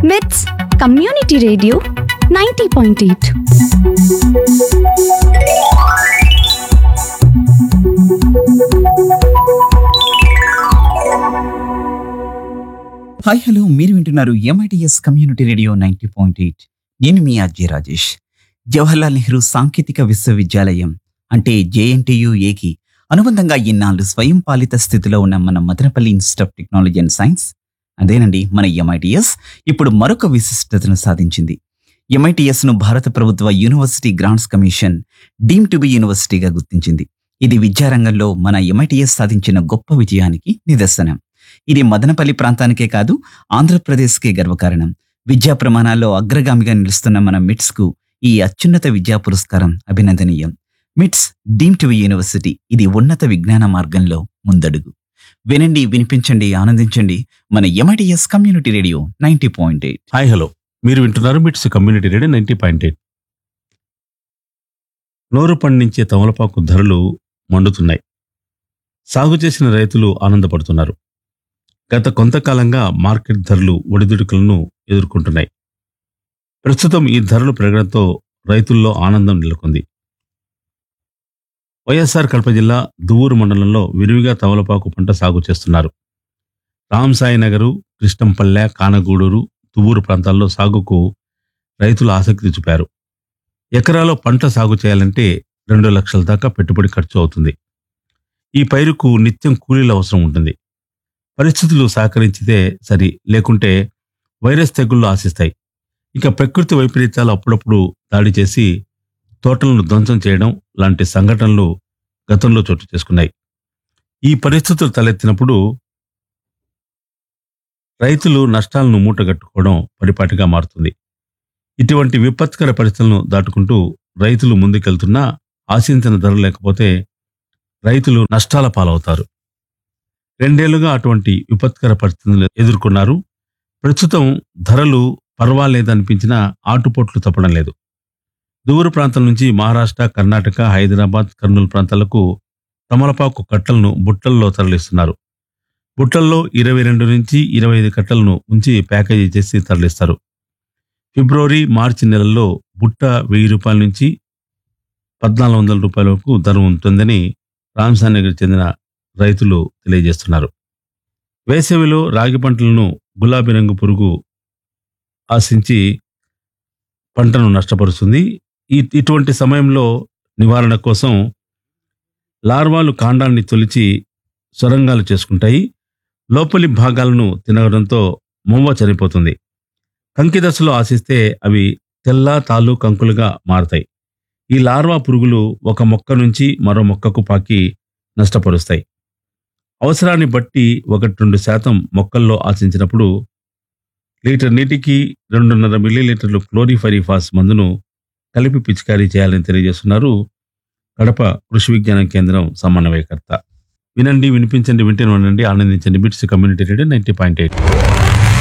మిట్స్ community radio ninety point eight hi hello మీరు వింటున్నారు MITS community radio ninety point eight నేను మీ అజయ్ రాజేష్ జవహర్లాల్ నెహ్రూ సాంకేతిక విశ్వవిద్యాలయం అంటే జేఎన్టీయు ఏకి అనుబంధంగా ఇన్నాళ్ళు స్వయం పాలిత స్థితిలో ఉన్న మన Madanapalle institute of technology and science అదేనండి మన ఎంఐటిఎస్ ఇప్పుడు మరొక విశిష్టతను సాధించింది ఎంఐటిఎస్ ను భారత ప్రభుత్వ university grants commission deem to be యూనివర్సిటీగా గుర్తించింది ఇది విద్యారంగంలో మన ఎంఐటిఎస్ సాధించిన గొప్ప విజయానికి నిదర్శనం ఇది మదనపల్లి ప్రాంతానికే కాదు ఆంధ్రప్రదేశ్కే గర్వకారణం విద్యా ప్రమాణాల్లో అగ్రగామిగా నిలుస్తున్న మన మిట్స్ కు ఈ అత్యున్నత విద్యా పురస్కారం అభినందనీయం మిట్స్ డీమ్ టు యూనివర్సిటీ ఇది ఉన్నత విజ్ఞాన మార్గంలో ముందడుగు వినండి వినిపించండి ఆనందించండి మన MITS community radio ninety point eight hi hello మీరు వింటున్నారు MITS community radio ninety point eight నోరు పండించే తమలపాకు ధరలు మండుతున్నాయి సాగు చేసిన రైతులు ఆనందపడుతున్నారు గత కొంతకాలంగా మార్కెట్ ధరలు ఒడిదుడుకులను ఎదుర్కొంటున్నాయి ప్రస్తుతం ఈ ధరలు పెరగడంతో రైతుల్లో ఆనందం నెలకొంది వైఎస్ఆర్ కడప జిల్లా దువ్వూరు మండలంలో విరివిగా తమలపాకు పంట సాగు చేస్తున్నారు రామసాయి నగరు కృష్ణంపల్లె కానగూడూరు తువ్వూరు ప్రాంతాల్లో సాగుకు రైతులు ఆసక్తి చూపారు ఎకరాలో పంట సాగు చేయాలంటే రెండు లక్షల దాకా పెట్టుబడి ఖర్చు అవుతుంది ఈ పైరుకు నిత్యం కూలీల అవసరం ఉంటుంది పరిస్థితులు సహకరించితే సరి లేకుంటే వైరస్ తెగుళ్ళు ఆశిస్తాయి ఇక ప్రకృతి వైపరీత్యాలు అప్పుడప్పుడు దాడి చేసి తోటలను ధ్వంసం చేయడం లాంటి సంఘటనలు గతంలో చోటు చేసుకున్నాయి ఈ పరిస్థితులు తలెత్తినప్పుడు రైతులు నష్టాలను మూటగట్టుకోవడం పరిపాటిగా మారుతుంది ఇటువంటి విపత్కర పరిస్థితులను దాటుకుంటూ రైతులు ముందుకెళ్తున్నా ఆశించిన ధర లేకపోతే రైతులు నష్టాల పాలవుతారు రెండేళ్లుగా అటువంటి విపత్కర పరిస్థితులు ఎదుర్కొన్నారు ప్రస్తుతం ధరలు పర్వాలేదనిపించినా ఆటుపోట్లు తప్పడం లేదు దూర ప్రాంతం నుంచి మహారాష్ట్ర కర్ణాటక హైదరాబాద్ కర్నూలు ప్రాంతాలకు తమలపాకు కట్టలను బుట్టల్లో తరలిస్తున్నారు బుట్టల్లో ఇరవై రెండు నుంచి ఇరవై ఐదు కట్టలను ఉంచి ప్యాకేజీ చేసి తరలిస్తారు ఫిబ్రవరి మార్చి నెలల్లో బుట్ట వెయ్యి రూపాయల నుంచి పద్నాలుగు వందల రూపాయల వరకు ధర ఉంటుందని రామసానగర్ చెందిన రైతులు తెలియజేస్తున్నారు వేసవిలో రాగి పంటలను గులాబీ రంగు పురుగు ఆశించి పంటను నష్టపరుస్తుంది ఈ ఇటువంటి సమయంలో నివారణ కోసం లార్వాలు కాండాన్ని తొలిచి సొరంగాలు చేసుకుంటాయి లోపలి భాగాలను తినడంతో మొవ్వ చనిపోతుంది కంకి దశలో ఆశిస్తే అవి తెల్ల తాలు కంకులుగా మారతాయి ఈ లార్వా పురుగులు ఒక మొక్క నుంచి మరో మొక్కకు పాకి నష్టపరుస్తాయి అవసరాన్ని బట్టి ఒకటి రెండు శాతం మొక్కల్లో ఆశించినప్పుడు లీటర్ నీటికి రెండున్నర మిల్లీలీటర్లు క్లోరిఫరిఫాస్ మందును కలిపి పిచికారీ చేయాలని తెలియజేస్తున్నారు కడప కృషి విజ్ఞాన కేంద్రం సమన్వయకర్త వినండి వినిపించండి వింటూనే ఉండండి ఆనందించండి MITS community radio ninety point eight